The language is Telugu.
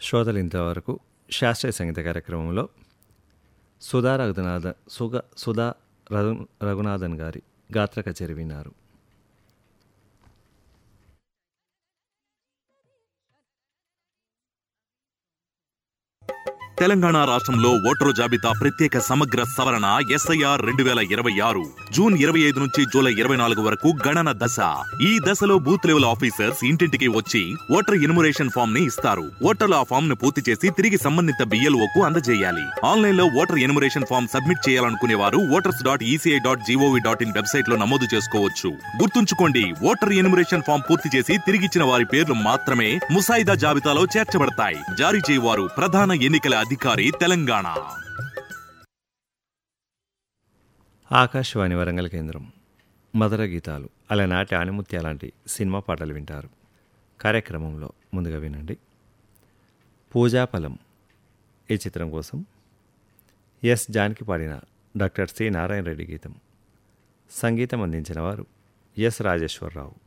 శ్రోతలు ఇంతవరకు శాస్త్రీయ సంగీత కార్యక్రమంలో సుధా రఘునాథ సుగ సుధా రఘు రఘునాథన్ గారి గాత్ర కచేరి విన్నారు తెలంగాణ రాష్ట్రంలో ఓటరు జాబితా ప్రత్యేక సమగ్ర సవరణ ఎస్ఐఆర్ రెండు వేల ఇరవై ఆరు జూన్ ఇరవై ఐదు నుంచి జూలై ఇరవై నాలుగు వరకు గణన దశ ఈ దశలో బూత్ లెవెల్ ఆఫీసర్స్ ఇంటింటికి వచ్చి ఓటర్ ఇన్మురేషన్ ఫామ్ ని ఇస్తారు ఓటర్లు ఆ ఫామ్ ను పూర్తి చేసి తిరిగి సంబంధిత బిఎల్ఓకు అందజేయాలి ఆన్లైన్ లో ఓటర్ ఇన్మురేషన్ ఫామ్ సబ్మిట్ చేయాలనుకునే వారు voters dot ECI dot GOV dot in website లో నమోదు చేసుకోవచ్చు గుర్తుంచుకోండి ఓటర్ ఇన్మురేషన్ ఫామ్ పూర్తి చేసి తిరిగిచ్చిన వారి పేర్లు మాత్రమే ముసాయిదా జాబితాలో చేర్చబడతాయి జారీ చేయవారు ప్రధాన ఎన్నికల అధికారి తెలంగాణ ఆకాశవాణి వరంగల్ కేంద్రం మధుర గీతాలు అలనాటి ఆనిముత్య లాంటి సినిమా పాటలు వింటారు కార్యక్రమంలో ముందుగా వినండి పూజాఫలం ఈ చిత్రం కోసం ఎస్ జానకి పాడిన డాక్టర్ సి నారాయణ రెడ్డి గీతం సంగీతం అందించిన వారు ఎస్ రాజేశ్వరరావు